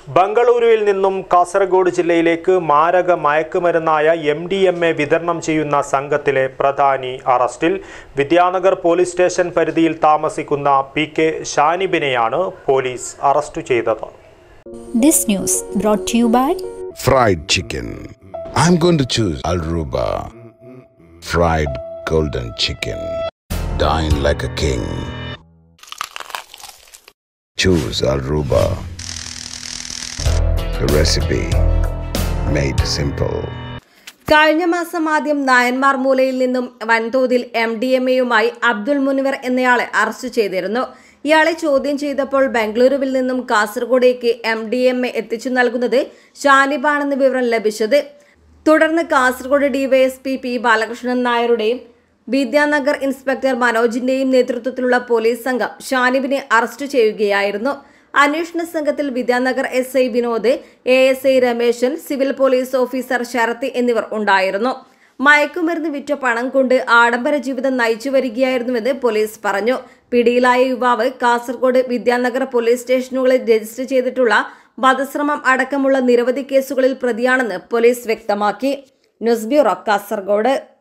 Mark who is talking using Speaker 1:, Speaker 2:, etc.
Speaker 1: ബംഗളൂരുവിൽ നിന്നും കാസർഗോഡ് ജില്ലയിലേക്ക് മാരക മയക്കുമരുന്നായ എം ഡി എം എ വിതരണം ചെയ്യുന്ന സംഘത്തിലെ പ്രധാനി അറസ്റ്റിൽ വിദ്യാനഗർ പോലീസ് സ്റ്റേഷൻ പരിധിയിൽ താമസിക്കുന്ന പി കെ ഷാനിബിനെയാണ് പോലീസ് അറസ്റ്റ് ചെയ്തത്
Speaker 2: This news brought to you by
Speaker 3: Fried chicken. I'm going to choose Alruba. Fried golden chicken. Dine like a king. Choose Alruba. The recipe made simple.
Speaker 4: കഴിഞ്ഞ മാസം ആദ്യം നായന്മാർ മൂലയിൽ നിന്നും വൻതോതിൽ എം ഡി എം എയുമായി അബ്ദുൾ മുനിവർ എന്നയാളെ arrest ചെയ്തിരുന്നു ഇയാളെ ചോദ്യം ചെയ്തപ്പോൾ ബംഗളൂരുവിൽ നിന്നും കാസർഗോഡേക്ക് എം ഡി എം എ എത്തിച്ചു നൽകുന്നത് ഷാനിബാണെന്ന് വിവരം ലഭിച്ചത് തുടർന്ന് കാസർഗോഡ് ഡിവൈഎസ്പി പി ബാലകൃഷ്ണൻ നായരുടെയും വിദ്യാനഗർ ഇൻസ്പെക്ടർ മനോജിന്റെയും നേതൃത്വത്തിലുള്ള പോലീസ് സംഘം ഷാനിബിനെ അറസ്റ്റ് ചെയ്യുകയായിരുന്നു അന്വേഷണ സംഘത്തിൽ Vidyanagar S I Vinod A S I Rameshan civil police officer Sarath എന്നിവർ ഉണ്ടായിരുന്നു മയക്കുമരുന്ന് വിറ്റ പണം കൊണ്ട് ആഡംബര ജീവിതം നയിച്ചു വരികയായിരുന്നുവെന്ന് പോലീസ് പറഞ്ഞു പിടിയിലായ യുവാവ് കാസർഗോഡ് വിദ്യാനഗർ പോലീസ് സ്റ്റേഷനുകളിൽ രജിസ്റ്റർ ചെയ്തിട്ടുള്ള വധശ്രമം അടക്കമുള്ള നിരവധി കേസുകളിൽ പ്രതിയാണെന്ന് പോലീസ് വ്യക്തമാക്കി ന്യൂസ് ബ്യൂറോ കാസർഗോഡ്